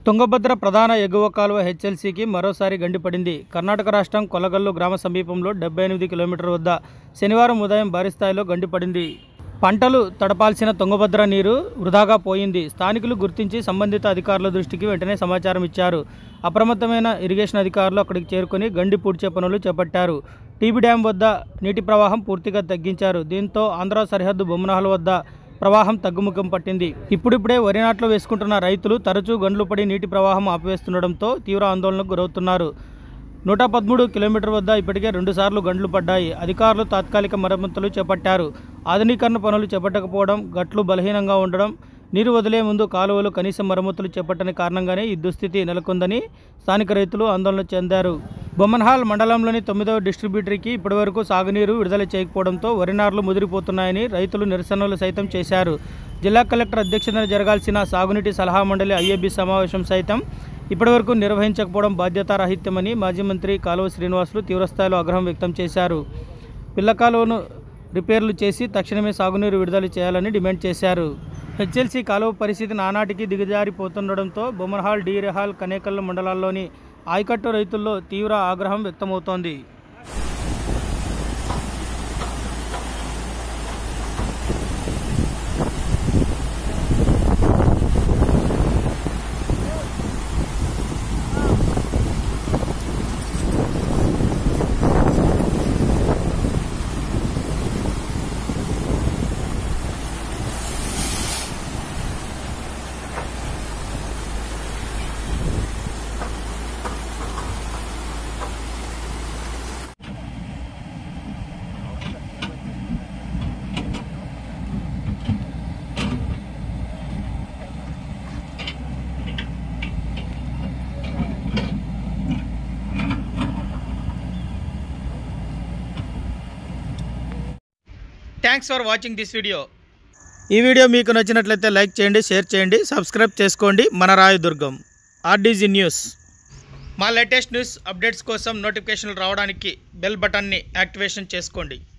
తుంగభద్ర ప్రధాన ఎగువ కాలువ హెచ్ఎల్సీకి మరోసారి గండిపడింది కర్ణాటక రాష్ట్రం కొలగల్లు గ్రామ సమీపంలో డెబ్బై ఎనిమిది కిలోమీటర్ వద్ద శనివారం ఉదయం భారీ స్థాయిలో గండిపడింది పంటలు తడపాల్సిన తుంగభద్ర నీరు వృధాగా పోయింది స్థానికులు గుర్తించి సంబంధిత అధికారుల దృష్టికి వెంటనే సమాచారం ఇచ్చారు అప్రమత్తమైన ఇరిగేషన్ అధికారులు అక్కడికి చేరుకొని గండి పూడ్చే పనులు చేపట్టారు టీబీ డ్యాం వద్ద నీటి ప్రవాహం పూర్తిగా తగ్గించారు దీంతో ఆంధ్ర సరిహద్దు బొమ్మనహల్ వద్ద ప్రవాహం తగ్గుముఖం పట్టింది ఇప్పుడిప్పుడే వరి నాట్లు వేసుకుంటున్న రైతులు తరచూ గండ్లు పడి నీటి ప్రవాహం ఆపివేస్తుండడంతో తీవ్ర ఆందోళనకు గురవుతున్నారు నూట పదమూడు కిలోమీటర్ వద్ద ఇప్పటికే రెండుసార్లు గండ్లు పడ్డాయి అధికారులు తాత్కాలిక మరమ్మతులు చేపట్టారు ఆధునీకరణ పనులు చేపట్టకపోవడం గట్లు బలహీనంగా ఉండడం నీరు వదిలే ముందు కాలువలు కనీస మరమ్మతులు చేపట్టని కారణంగానే ఈ దుస్థితి నెలకొందని స్థానిక రైతులు ఆందోళన చెందారు బొమ్మన్హాల్ మండలంలోని తొమ్మిదవ డిస్ట్రిబ్యూటరీకి ఇప్పటివరకు సాగునీరు విడుదల చేయకపోవడంతో వరి నార్లు ముదిరిపోతున్నాయని రైతులు నిరసనలు సైతం చేశారు జిల్లా కలెక్టర్ అధ్యక్షతన జరగాల్సిన సాగునీటి సలహా మండలి ఐఏబీ సమావేశం సైతం ఇప్పటివరకు నిర్వహించకపోవడం బాధ్యతారాహిత్యమని మాజీ మంత్రి కాలువ శ్రీనివాసులు తీవ్రస్థాయిలో ఆగ్రహం వ్యక్తం చేశారు పిల్ల కాలువను రిపేర్లు చేసి తక్షణమే సాగునీరు విడుదల చేయాలని డిమాండ్ చేశారు హెచ్ఎల్సీ కాలువ పరిస్థితి నానాటికి దిగజారిపోతుండడంతో బొమ్మర్హాల్ డీరెహాల్ కనేకల్ మండలాల్లోని ఆయకట్టు రైతుల్లో తీవ్ర ఆగ్రహం వ్యక్తమవుతోంది thanks for watching this video ఈ వీడియో మీకు నచ్చినట్లయితే లైక్ చేయండి షేర్ చేయండి సబ్స్క్రైబ్ చేసుకోండి మన రాయదుర్గం ఆర్డీజీ న్యూస్ మా లేటెస్ట్ న్యూస్ అప్డేట్స్ కోసం నోటిఫికేషన్లు రావడానికి బెల్ బటన్ని యాక్టివేషన్ చేసుకోండి